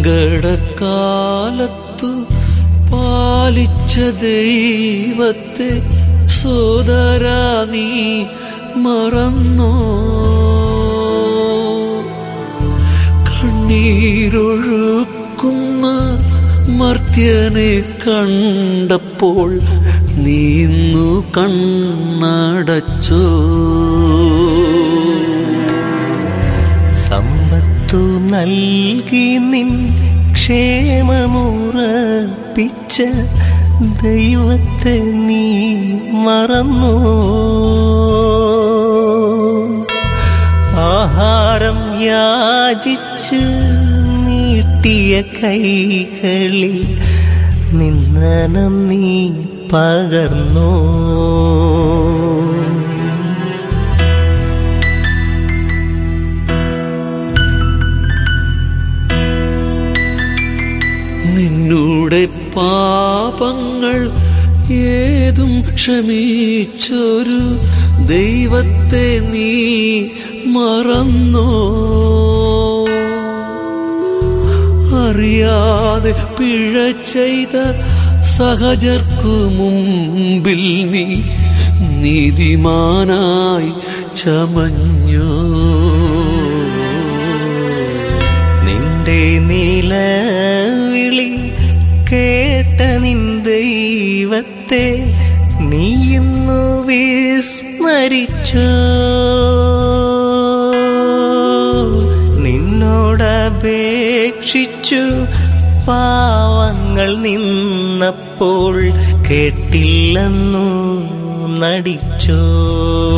സങ്കടക്കാലത്തു പാലിച്ച ദൈവത്തെ സോദരാ നീ മറന്നോ കണ്ണീരൊഴുക്കുന്ന മർത്യനെ കണ്ടപ്പോൾ നീന്നു കണ്ണടച്ചോ സമ്പത്തു നൽകി നിൻ ക്ഷേമമുറപ്പിച്ച ദൈവത്തെ നീ മറന്നു ആഹാരം യാചിച്ച് നീട്ടിയ കൈകളിൽ നിന്നനം നീ പകർന്നോ നിന്നൂടെ പാപങ്ങൾ ഏതും ക്ഷമിച്ചൊരു ദൈവത്തെ നീ മറന്നോ അറിയാതെ പിഴ ചെയ്ത സഹജർക്കു മുമ്പിൽ നീ നീതിമാനായി ചമഞ്ഞോ നിന്റെ നിലവിളി കേട്ട നിൻ ദൈവത്തെ നീ ഇന്നു വിസ്മരിച്ചോ നിന്നോടപേക്ഷിച്ചു പാവങ്ങൾ നിന്നപ്പോൾ കേട്ടില്ലെന്നു നടിച്ചോ